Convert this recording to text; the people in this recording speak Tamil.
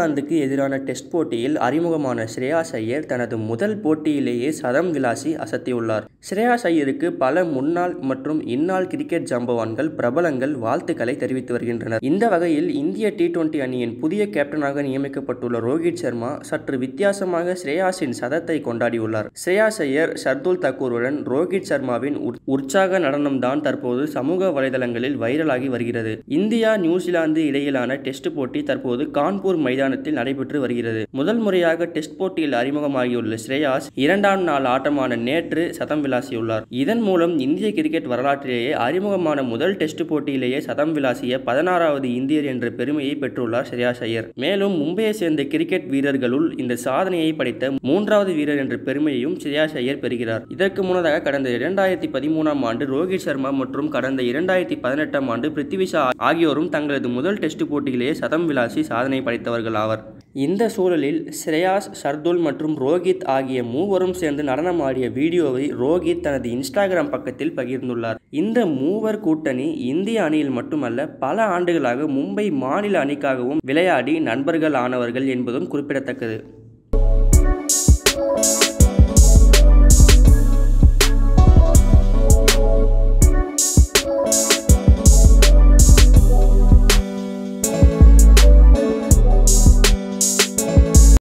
நியூசிலாந்துக்கு எதிரான டெஸ்ட் போட்டியில் அறிமுகமான ஸ்ரேயாஸ் ஐயர் தனது முதல் போட்டியிலேயே சதம் விளாசி அசத்தியுள்ளார் ஸ்ரேயாஸ் ஐயருக்கு பல முன்னாள் மற்றும் இந்நாள் கிரிக்கெட் ஜம்பவான்கள் பிரபலங்கள் வாழ்த்துக்களை தெரிவித்து வருகின்றனர் இந்த வகையில் இந்திய டி டுவெண்டி அணியின் புதிய கேப்டனாக நியமிக்கப்பட்டுள்ள ரோஹித் சர்மா சற்று வித்தியாசமாக ஸ்ரேயாஸின் சதத்தை கொண்டாடியுள்ளார் ஸ்ரேயாஸ் ஐயர் ஷர்துல் தக்கூருடன் ரோஹித் சர்மாவின் உற்- உற்சாக நடனம்தான் தற்போது சமூக வலைதளங்களில் வைரலாகி வருகிறது இந்தியா நியூசிலாந்து இடையிலான டெஸ்ட் போட்டி தற்போது கான்பூர் மைதானத்தில் நடைபெற்று வருகிறது முதல் முறையாக டெஸ்ட் போட்டியில் அறிமுகமாகியுள்ள ஸ்ரேயாஸ் இரண்டாம் நாள் ஆட்டமான நேற்று சதம் விளாசியுள்ளார் இதன் மூலம் இந்திய கிரிக்கெட் வரலாற்றிலேயே அறிமுகமான முதல் டெஸ்ட் போட்டியிலேயே சதம் விளாசிய பதினாறாவது இந்தியர் என்ற பெருமையை பெற்றுள்ளார் ஸ்ரேயாஸ் ஐயர் மேலும் மும்பையை சேர்ந்த கிரிக்கெட் வீரர்களுள் இந்த சாதனையை படைத்த மூன்றாவது வீரர் என்ற பெருமையையும் ஸ்ரேயாஸ் ஐயர் பெறுகிறார் இதற்கு முன்னதாக கடந்த இரண்டாயிரத்தி பதிமூணாம் ஆண்டு ரோஹித் சர்மா மற்றும் கடந்த இரண்டாயிரத்தி பதினெட்டாம் ஆண்டு பிருத்திவி ஷா ஆகியோரும் தங்களது முதல் டெஸ்ட் போட்டியிலேயே சதம் விளாசி சாதனை படைத்தவர்கள் ஆவர் இந்த சூழலில் ஸ்ரேயாஸ் ஷர்துல் மற்றும் ரோஹித் ஆகிய மூவரும் சேர்ந்து நடனமாடிய வீடியோவை ரோஹித் தனது இன்ஸ்டாகிராம் பக்கத்தில் பகிர்ந்துள்ளார் இந்த மூவர் கூட்டணி இந்திய அணியில் மட்டுமல்ல பல ஆண்டுகளாக மும்பை மாநில அணிக்காகவும் விளையாடி நண்பர்கள் ஆனவர்கள் என்பதும் குறிப்பிடத்தக்கது